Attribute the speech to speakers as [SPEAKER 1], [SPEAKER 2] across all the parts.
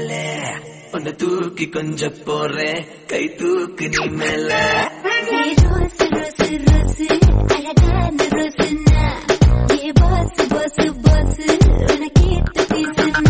[SPEAKER 1] கையாலே உன்னை தூக்கி கொஞ்சம் போறேன் கை தூக்கு நீ மேல
[SPEAKER 2] ஏ ரோஸ் ரோஸ் ரோஸ் அழகான ரோஸ்னா ஏ பாஸ் பாஸ் பாஸ் உனக்கு ஏத்த பேசுனா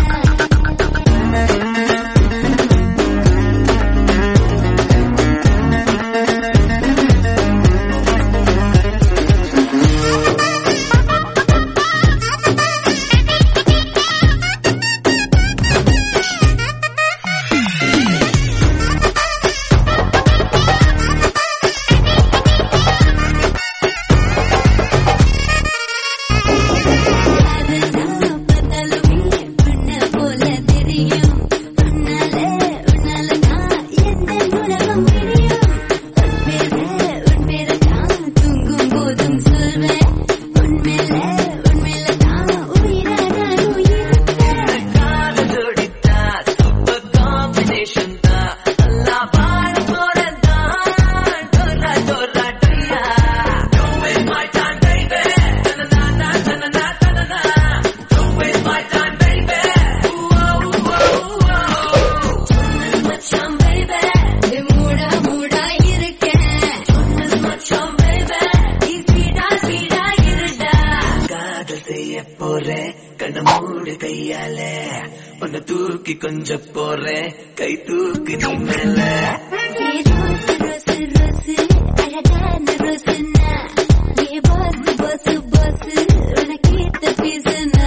[SPEAKER 2] யாரெல்லாம் பார்த்தாலுமே உன்னை போல தெரியும் உன்னால உன்னால தான் எந்த உலகம் தெரியும் உன் பேர உன் பேர தான் தூங்கும் போதும் சொல்வேன் உண்மையில உண்மையில தான் உயிரா நான் உயிர்ப்பேன்
[SPEAKER 1] காதல் ஜோடித்தா சூப்பர் காம்பினேஷன் தான் நல்லா பாட போறதான் டோரா டோரா டோரியா Don't waste my time baby தனனா தனனா தனனா Don't waste my time baby Ooh, ooh, ooh, ooh.
[SPEAKER 2] மச்சான் baby ஏ மூடா மூடா இருக்கேன் சொன்னது மச்சான் baby நீ ஸ்வீடா ஸ்வீடா இருடா
[SPEAKER 1] காதல் செய்ய போறேன் கண்ண மூடு கையால உன்னை தூக்கி கொஞ்சம் போறேன் கை தூக்கு நீ மேல
[SPEAKER 2] ஏ ரோஸ் ரோஸ் ரோஸ் அழகான ரோஸ்னா ஏ பாஸ் பாஸ் பாஸ் உனக்கு ஏத்த பேசுனா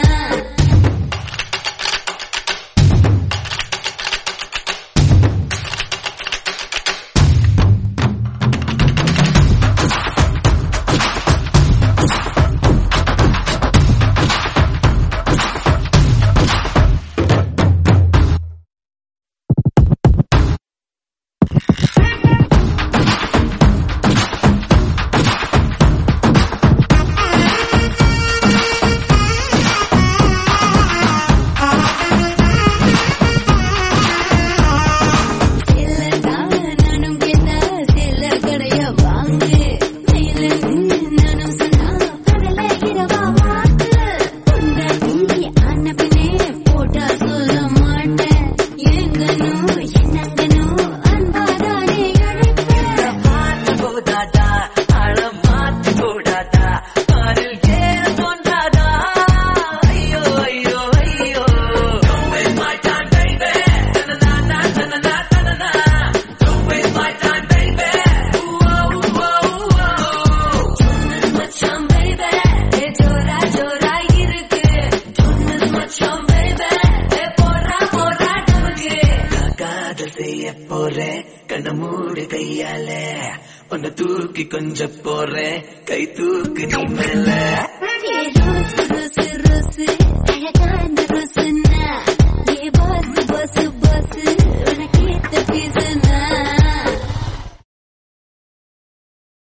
[SPEAKER 2] செல்லதா நானும் கேட்டா செல்ல கடைய வாங்கு மயிலன்னு நானும் சொன்னா கடல இரவா வாக்கு பொண்டாட்டி ஆன பின்னே போட்டா சொல்ல மாட்டேன் எங்கனோ என்னங்கனோ அன்பாதானே அழைப்பேன்
[SPEAKER 1] பார்த்து போதாதா ஆழம் மாத்து போடாதா பாரில் ஏற தோன்றாதா ஐயோ ஐயோ ஐயோ Don't waste my time baby தனனா தனனா தனனா Don't waste my time baby Ooh, ooh, ooh, ooh.
[SPEAKER 2] சொன்னது மச்சான் baby ஏ ஜோரா ஜோரா இருக்கு சொன்னது மச்சான் baby ஏ போறா போறா நமக்கு
[SPEAKER 1] நான் காதல் செய்ய போறேன் கண்ண மூடு கையால உன்னை தூக்கி கொஞ்சம் போறேன் கை தூக்கு நீ மேல
[SPEAKER 2] ஏ ரோஸ்